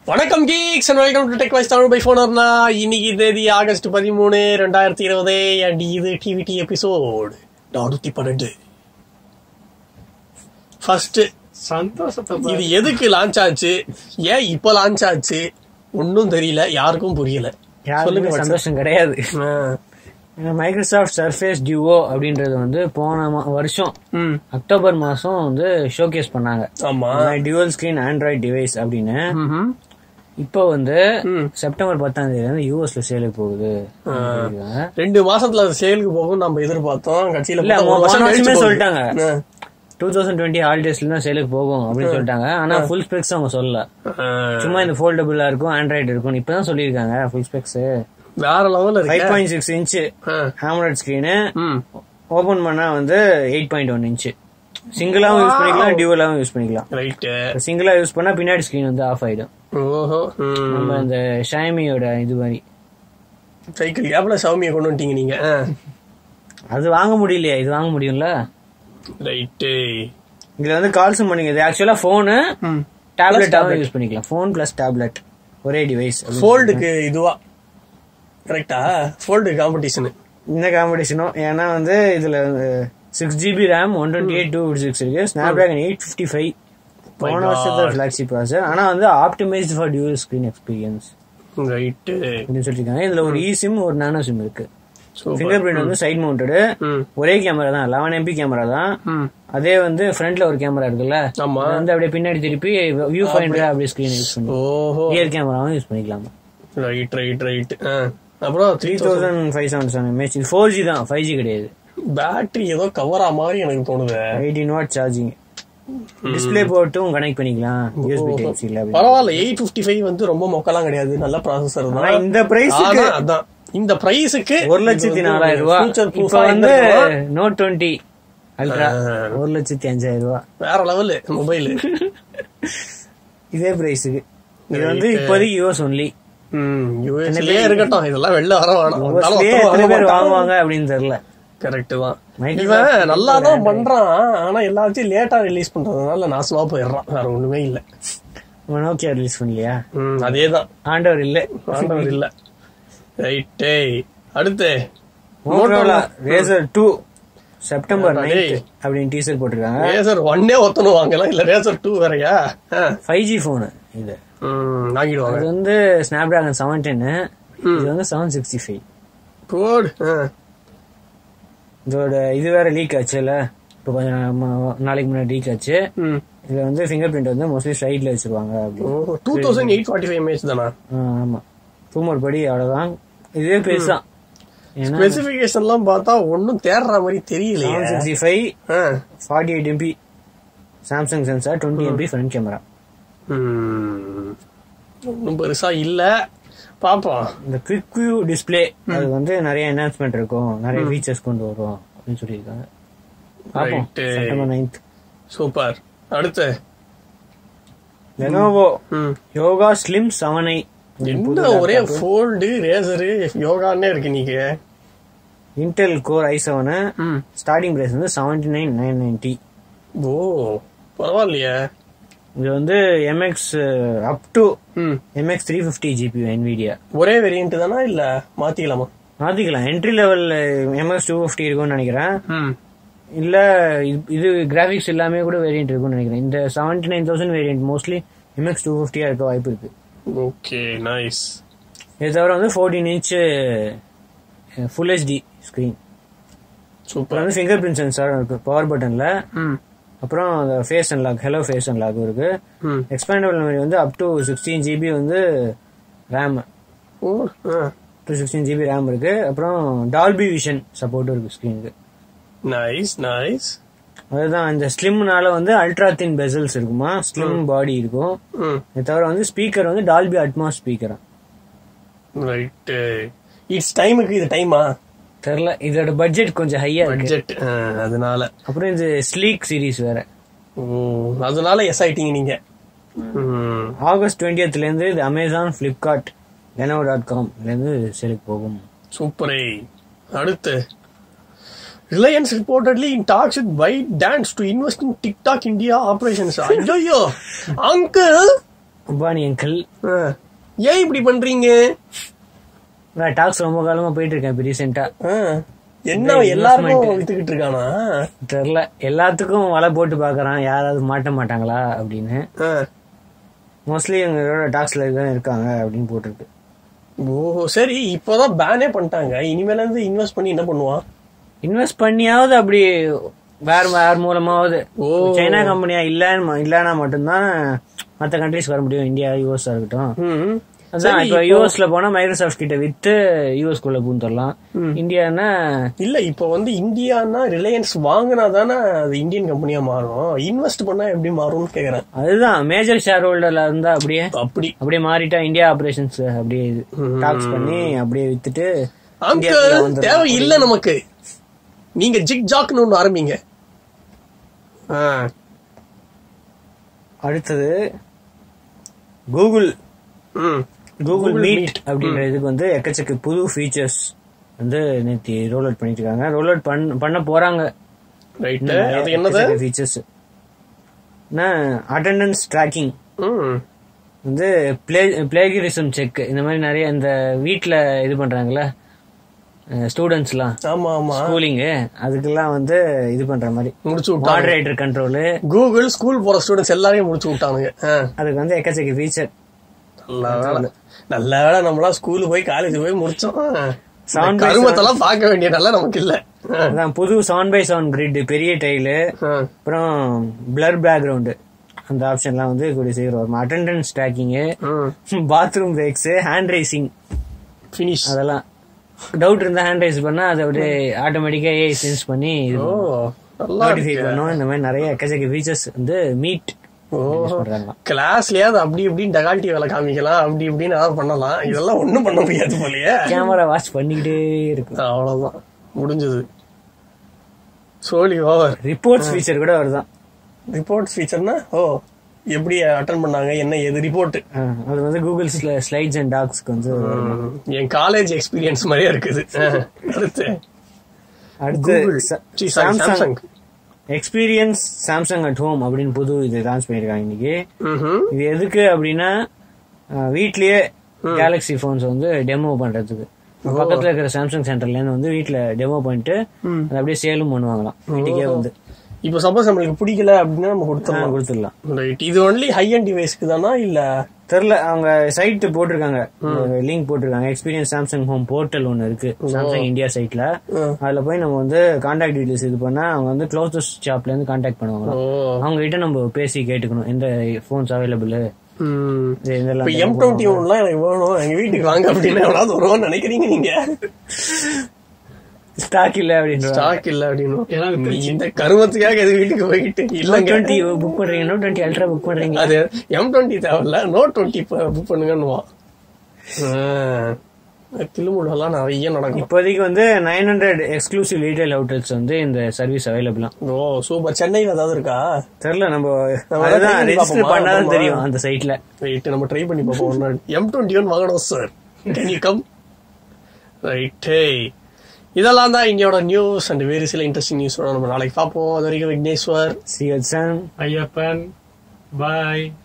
வணக்கம் geeks and welcome to tech wise Tamil பை ஃபோனர்னா இன்னைக்கு தேதி ஆகஸ்ட் பதிமூணு ரெண்டாயிரத்தி இருபது அண்ட் இது டிவிடி எபிசோட் நானூத்தி பன்னெண்டு ஃபர்ஸ்ட் சந்தோஷத்தை இது எதுக்கு லான்ச் ஆச்சு ஏன் இப்போ லான்ச் ஆச்சு ஒன்னும் தெரியல யாருக்கும் புரியல யாருக்குமே சொல்லுங்க மச்சான். சந்தோஷம் கிடையாது ஆ. மைக்ரோசாஃப்ட் சர்ஃபேஸ் டியூஓ அப்படின்றது வந்து போன மா- வருஷம் ம் அக்டோபர் மாசம் வந்து ஷோகேஸ் பண்ணாங்க ஆமா டியூவல் ஸ்கிரீன் ஆண்ட்ராய்ட் டிவைஸ் அப்படின்னு ம்ஹும். இப்போ வந்து ம். செப்டம்பர் பத்தாம் தேதி வந்து யூஎஸ்ல சேலுக்கு போகுது அப்படின்னு சொல்லிருக்காங்க. ரெண்டு மாசத்துல அது சேலுக்கு போகும் நம்ம எதிர்பார்த்தோம் கட்சியில இல்ல, பார்த்தா ஒரு போன வருஷம் கழிச்சு வருஷமே போகுது. சொல்லிட்டாங்க. ஆ. டூ தௌசண்ட் டுவெண்ட்டி ஹாலிடேஸ்ல தான் சேலுக்கு போகும் அப்படின்னு சொல்லிட்டாங்க ஆனா ஃபுல் ஸ்பெக்ஸ் அவங்க சொல்லல ஆ. சும்மா இந்த ஃபோல்டபுளா இருக்கும் ஆண்ட்ராய்டு இருக்கும் இப்பதான் சொல்லியிருக்காங்க ஃபுல் ஸ்பெக்ஸ் வேற லெவல்ல ஃபைவ் இருக்கு பாயிண்ட் சிக்ஸ் இன்ச் ஆ. ஹேமரட் ஸ்கிரீனு ம் ஓபன் பண்ணா வந்து எயிட் பாயிண்ட் ஒன் இன்ச் சிங்கிளாவும் யூஸ் பண்ணிக்கலாம் டியூவலாவும் யூஸ் பண்ணிக்கலாம் ரைட்டு சிங்கிளா யூஸ் பண்ணா பின்னாடி ஸ்கிரீன் வந்து ஆஃப் ஆயிடும் ஓஹோ ம். நம்ம இந்த ஷாமியோட இது மாதிரி சைக்கிள் கேப்ல சௌமியை கொண்டு வந்துட்டீங்க நீங்க அது வாங்க முடியலையா இது வாங்க முடியும்ல ரைட்டு இதுல வந்து கால்ஸும் பண்ணிக்க இது ஆக்சுவலா போனு டேப்லெட்டாவும் யூஸ் பண்ணிக்கலாம் ஃபோன் பிளஸ் டேப்லெட் ஒரே டிவைஸ் ஃபோல்டுக்கு இதுவா கரெக்டா ஃபோல்டு காம்படிஷன் இந்த காம்படிஷனும் ஏன்னா வந்து இதுல six GB RAM one twenty eight two six இருக்கு snapdragon eight fifty five போன வருஷத்துல ஃபிளாக்ஷிப் ப்ராசர் ஆனா வந்து optimised for dual screen experience right அப்படின்னு சொல்லிருக்காங்க இதுல ஒரு இ சிம் ஒரு நானோ சிம் இருக்கு சூப்பர் ஃபிங்கர் பிரிண்ட் வந்து சைட் மவுண்டடு ம் ஒரே கேமரா தான் லெவன் எம்பி கேமரா தான் ம் அதே வந்து ஃப்ரண்ட்ல ஒரு கேமரா இருக்குல்ல ஆமா அது வந்து அப்படியே பின்னாடி திருப்பி வியூ ஃபைண்டர் அப்படியே ஸ்கிரீன் யூஸ் பண்ணி ஓஹோ ரியர் கேமராவும் யூஸ் பண்ணிக்கலாம் ரைட் ரைட் ரைட் அப்புறம் three three thousand five seven seven mAh இது ஃபோர் ஜி தான் ஃபைவ் ஜி கிடையாது பேட்டரி ஏதோ கவரா மாதிரி எனக்கு தோணுது எயிட்டீன் வாட் சார்ஜிங் டிஸ்பிளே போட்டும் கனெக்ட் பண்ணிக்கலாம் யூஎஸ்பி டைப் சி பரவாயில்ல எயிட் பிப்டி ஃபைவ் வந்து ரொம்ப மொக்கலாம் கிடையாது நல்ல ப்ராசஸர் ஆனா தான் இந்த பிரைஸ் ஆனா அதான் இந்த பிரைஸுக்கு ஒரு லட்சத்தி நாலாயிரம் ரூபாய் இப்ப வந்து நோட் டுவெண்ட்டி அல்ட்ரா ஒரு லட்சத்தி அஞ்சாயிரம் ரூபாய் வேற லெவல் மொபைல் இதே பிரைஸுக்கு இது வந்து இப்போதைக்கு யூஎஸ் ஒன்லி ம் யூஎஸ்லயே இருக்கட்டும் இதெல்லாம் வெளில வர வேணாம் யூஎஸ்லயே எத்தனை பேர் வாங்குவாங்க அப்படின்னு தெரியல கரெக்ட் தான் Microsoft இவன் நல்லா தான் பண்றான் ஆனா எல்லாத்தையும் லேட்டா ரிலீஸ் பண்றதுனால நாசமா போயிடுறான் வேற ஒண்ணுமே இல்ல நோக்கியா ரிலீஸ் பண்ணலையா ம் அதேதான் ஆண்டவர் இல்ல ஆண்டவர் இல்ல ரைட்டே அடுத்து மோட்டோரோலா ரேசர் டூ செப்டம்பர் டேய். நைன்த் அப்படின்னு டீசர் போட்டிருக்காங்க ரேசர் ஒன்னே ஒத்தனும் வாங்கலாம் இல்ல ரேசர் டூ வேறயா ஆ. ஃபைவ் ஜி போனு இது ம், வாங்கிடுவாங்க அது வந்து ஸ்னாப் டிராகன் செவன் டென்னு இது வந்து செவன் சிக்ஸ்டி ஃபைவ் போடு ஆ. இதோட இது வேற லீக் ஆச்சுல இப்போ கொஞ்சம் நாம- நாளைக்கு முன்னாடி லீக் ஆச்சு ம் இதுல வந்து ஃபிங்கர் பிரிண்ட் வந்து மோஸ்ட்லி சைட்ல வச்சிருவாங்க அப்படி oh two thousand eight forty five mAh தானா ஆ, ஆமா ரூமர் படி அவ்வளவுதான் இதுவே பெருசான் ஏன்னா ஸ்பெசிபிகேஷன்லாம் பார்த்தா ஒன்னும் தேடுற மாதிரி தெரியலையே செவன் சிக்ஸ்டி ஃபைவ் ஆ. Forty eight MP Samsung sensor twenty MP front camera ம். ஒண்ணும் பெருசா இல்ல பாப்போம் இந்த குவிக் வியூ டிஸ்ப்ளே அது வந்து நிறைய என்ஹான்ஸ்மெண்ட் இருக்கும் நிறைய ஃபீச்சர்ஸ் கொண்டு வரும் அப்படின்னு சொல்லியிருக்காங்க பார்ப்போம் Right. செப்டம்பர் நைன்த் சூப்பர் அடுத்து லெனோவோ ம். யோகா ஸ்லிம் செவன் ஐ என்ன ஒரே ஃபோல்டு ரேசரு யோகான்னே இருக்கு நீங்க இன்டெல் கோர் ஐ செவனு ம். ஸ்டார்டிங் பிரைஸ் வந்து செவன்டி நைன் நைன் நைன்டி ஓ பரவாயில்லையே இது வந்து எம்எக்ஸ் அப் டு ம். MX three fifty GB Nvidia ஒரே வேரியன்ட் தானா இல்ல மாத்திக்கலாமா மாத்திக்கலாம் entry level MX two fifty இருக்கும்னு நினைக்கிறேன் ம். இல்ல இது- இது கிராபிக்ஸ் எல்லாமே கூட வேரியன்ட் இருக்கும்னு நினைக்கிறேன் இந்த seventy nine thousand variant mostly MX two ஃபிஃப்டியா இருக்க வாய்ப்பு இருக்கு ஓகே நைஸ் இது தவிர வந்து fourteen inch full HD screen அப்புறம் சூப்பர் வந்து ஃபிங்கர் பிரிண்ட் சென்சார் இருக்கு பவர் பட்டன்ல ம். அப்புறம் அந்த face unlock hello face unlock இருக்கு ம். எக்ஸ்பேண்டபிள் மெமரி வந்து அப் டு சிக்ஸ்டீன் ஜிபி வந்து ரேம் ஓ ஆ. டூ சிக்ஸ்டீன் ஜிபி ரேம் இருக்கு அப்புறம் டால்பி விஷன் சப்போர்ட்டும் இருக்கு ஸ்க்ரீனுக்கு நைஸ் நைஸ் அதுதான் இந்த ஸ்லிம்னால வந்து அல்ட்ரா தின் பெசல்ஸ் இருக்குமா ஸ்லிம் பாடி இருக்கும் ம். இது தவிர வந்து ஸ்பீக்கர் வந்து டால்பி அட்மாஸ் ஸ்பீக்கரா ரைட்டு இட்ஸ் டைமுக்கு இது டைமா தெரியல இதோட பட்ஜெட் கொஞ்சம் ஹையா இருக்கு பட்ஜெட் அதனால அப்புறம் இது ஸ்லீக் சீரிஸ் வேற ஓ அதனால எஸ் ஆயிட்டீங்க நீங்க ம். ஆகஸ்ட் டுவெண்ட்டியத்ல இருந்து இது அமேசான் பிளிப்கார்ட் லெனோ டாட் காம்ல இருந்து செலுக்கு போகும் சூப்பரே அடுத்து Reliance reportedly in talks with ByteDance to invest in TikTok India operations ஐயோ அங்கிள் அம்பானி அங்கிள் ஆ. ஏன் இப்படி பண்றீங்க நான் டாக்ஸ் ரொம்ப காலமா போயிட்டு இருக்கேன் இப்போ ரீசெண்டா ஆ. என்ன எல்லாருக்கும் வித்துக்கிட்டு இருக்கானா தெரில எல்லாத்துக்கும் வலை போட்டு பார்க்கறான் யாராவது மாட்ட மாட்டாங்களா அப்படின்னு ஆ. மோஸ்ட்லி எங்களோட டாக்ஸ்ல தான் இருக்காங்க அப்படின்னு போட்டிருக்கு ஓ சரி இப்போதான் பேனே பண்ணிட்டாங்க இனிமேல இருந்து இன்வெஸ்ட் பண்ணி என்ன பண்ணுவான் இன்வெஸ்ட் பண்ணியாவது அப்படி வேற வேற மூலமாவது ஓ. சைனா கம்பெனியா இல்லன்னு இல்லனா மட்டும்தான் மத்த கண்ட்ரிஸ் வர முடியும் இந்தியா யூஎஸ் இருக்கட்டும் ம். அதான் இப்ப யூஎஸ்ல போனா மைக்ரோசாஃப்ட் கிட்ட வித்து யூஎஸ் குள்ள பூந்துடலாம் இந்தியானா இல்ல இப்போ வந்து இந்தியானா ரிலையன்ஸ் வாங்கினா தானே அது இந்தியன் கம்பெனியா மாறும் இன்வெஸ்ட் பண்ணா எப்படி மாறும்னு கேக்குறேன் அதுதான் மேஜர் ஷேர் ஹோல்டர்ல இருந்தா அப்படியே அப்படி அப்படியே மாறிட்டா இந்தியா ஆபரேஷன்ஸ் அப்படியே டாக்ஸ் பண்ணி அப்படியே வித்துட்டு அங்கிள் தேவை இல்ல நமக்கு நீங்க ஜிக் ஜாக்னு ஒண்ணு ஆரம்பிங்க ஆ. அடுத்தது கூகுள் ம். கூகுள் மீட் அப்படின்ற இதுக்கு வந்து எக்கச்சக்க புது ஃபீச்சர்ஸ் வந்து நேத்தி ரோல் அவுட் பண்ணிட்டு இருக்காங்க ரோல் அவுட் பண்ண போறாங்க ரைட் அது என்னது ஃபீச்சர்ஸ் அட்டெண்டன்ஸ் ட்ராக்கிங் ம். வந்து பிளே பிளேகிரிசம் செக் இந்த மாதிரி நிறைய இந்த வீட்ல இது பண்றாங்கல்ல ஸ்டூடெண்ட்ஸ்லாம் ஆமா ஆமா ஸ்கூலிங்கு அதுக்கெல்லாம் வந்து இது பண்ற மாதிரி முடிச்சு விட்டாங்க மாடரேட்டர் கண்ட்ரோலு கூகுள் ஸ்கூல் போற ஸ்டூடெண்ட்ஸ் எல்லாரையும் முடிச்சு விட்டானுங்க ஆ. அதுக்கு வந்து எக்கச்சக்க ஃபீச்சர் நல்ல வேலை நல்ல வேலை நம்மளாம் ஸ்கூல் போய் காலேஜ் போய் முடிச்சோம் Sound இந்த கருமத்தெல்லாம் பார்க்க வேண்டிய நல்ல நமக்கு இல்ல ஆ. அதான் புது செவன் பை செவன் கிரிட் பெரிய டைலு ஆ. அப்புறம் பிளர் பேக்ரவுண்டு அந்த ஆப்ஷன்லாம் வந்து கூடிய சீக்கிரம் வரும் அட்டெண்டன்ஸ் ட்ராக்கிங்கு ம். Bathroom breaks hand raising finish அதெல்லாம் டவுட் இருந்தா ஹேண்ட் ரைஸ் பண்ணா அது அப்படியே ஆட்டோமேட்டிக்கா ஏ சென்ஸ் பண்ணி ஓ நல்லா நோட்டிஃபை பண்ணும் இந்த மாதிரி நிறைய எக்கச்சக்க ஃபீச்சர்ஸ் வந்து மீட் ஓ பண்றாங்களாம் கிளாஸ்லயாவது அப்படி இப்படின்னு டகால்ட்டி வேலை காமிக்கலாம் அப்படி இப்படின்னு ஏதாவது பண்ணலாம் இதெல்லாம் ஒண்ணும் பண்ண முடியாது போலயே கேமரா வாட்ச் பண்ணிக்கிட்டே இருக்கும் அவ்வளவுதான் முடிஞ்சது சோலி ஓவர் ரிப்போர்ட்ஸ் ஃபீச்சர் கூட வருதான் ரிப்போர்ட் ஃபீச்சர்னா ஓ எப்படி அட்டன் பண்ணாங்க என்ன எது ரிப்போர்ட் ஆ, அது வந்து கூகுள் ஸ்லைட்ஸ் அண்ட் டாக்ஸ்க்கு வந்து என் காலேஜ் எக்ஸ்பீரியன்ஸ் மாதிரியே இருக்குது அஹ், அடுத்து அடுத்து Google. சீ, sorry, Samsung Samsung experience Samsung at home அப்படின்னு புது இது லான்ச் பண்ணிருக்காங்க இன்னைக்கு ம்ஹும். இது எதுக்கு அப்படின்னா அஹ், வீட்லயே கேலக்ஸி போன்ஸ் வந்து டெமோ பண்றதுக்கு பக்கத்துல இருக்கிற சாம்சங் சென்டர்ல இருந்து வந்து வீட்ல டெமோ பண்ணிட்டு அதை அப்படியே சேலும் பண்ணுவாங்களாம் வீட்டுக்கே வந்து இப்போ சப்போஸ் நம்மளுக்கு பிடிக்கல அப்படின்னா நம்ம கொடுத்துடலாம் கொடுத்துடலாம் ரைட் இது ஒன்லி ஹை அண்ட் டிவைஸ்க்கு தானா இல்ல தெரியல அவங்க சைட் போட்டிருக்காங்க லிங்க் போட்டிருக்காங்க எக்ஸ்பீரியன்ஸ் சாம்சங் ஹோம் போர்ட்டல் ஒன்னு இருக்கு சாம்சங் இந்தியா சைட்ல அதுல போய் நம்ம வந்து கான்டாக்ட் டீடைல்ஸ் இது பண்ணா அவங்க வந்து க்ளோசஸ்ட் ஷாப்ல இருந்து கான்டாக்ட் பண்ணுவாங்க ஓ அவங்க கிட்ட நம்ம பேசி கேட்டுக்கணும் எந்த போன்ஸ் அவைலபிள் ம். இதெல்லாம் இப்ப எம் டுவெண்ட்டி ஒன்லாம் எனக்கு வேணும் எங்க வீட்டுக்கு வாங்க அப்படின்னு எவ்வளவு வருவோம்னு நினைக்கிறீங்க நீங்க ஸ்டாக் இல்ல அப்படின்னு ஸ்டாக் இல்ல அப்படின்னு இந்த கருமத்துக்காக எது வீட்டுக்கு போயிட்டு இல்லங்க டுவெண்ட்டி புக் பண்றீங்க நோட் டுவெண்ட்டி அல்ட்ரா புக் பண்றீங்க அது எம் டுவெண்ட்டி தேவையில்ல நோட் டுவெண்ட்டி புக் பண்ணுங்கன்னுவான் திருமுழெல்லாம் நிறைய நடக்கும் இப்போதைக்கு வந்து nine hundred exclusive retail outlets வந்து இந்த சர்வீஸ் அவைலபிளா ஓ சூப்பர் சென்னையில ஏதாவது இருக்கா தெரியல நம்ம நம்ம அதுதான் try பண்ணி ரெஜிஸ்டர் பார்ப்போமா? பண்ணாதான் ஆமா. தெரியும் அந்த சைட்ல ரைட் நம்ம ட்ரை பண்ணி பார்ப்போம் ஒரு நாள் எம் டுவெண்ட்டி ஒன் வாங்கணும் சார் கேன் யூ கம் ரைட்டே இதெல்லாம் தான் இங்கோட நியூஸ் அண்ட் வேறு சில இன்ட்ரெஸ்டிங் நியூஸோட நம்ம நாளைக்கு பார்ப்போம் அது வரைக்கும் விக்னேஸ்வர் சி சாம் ஐயப்பன் பாய்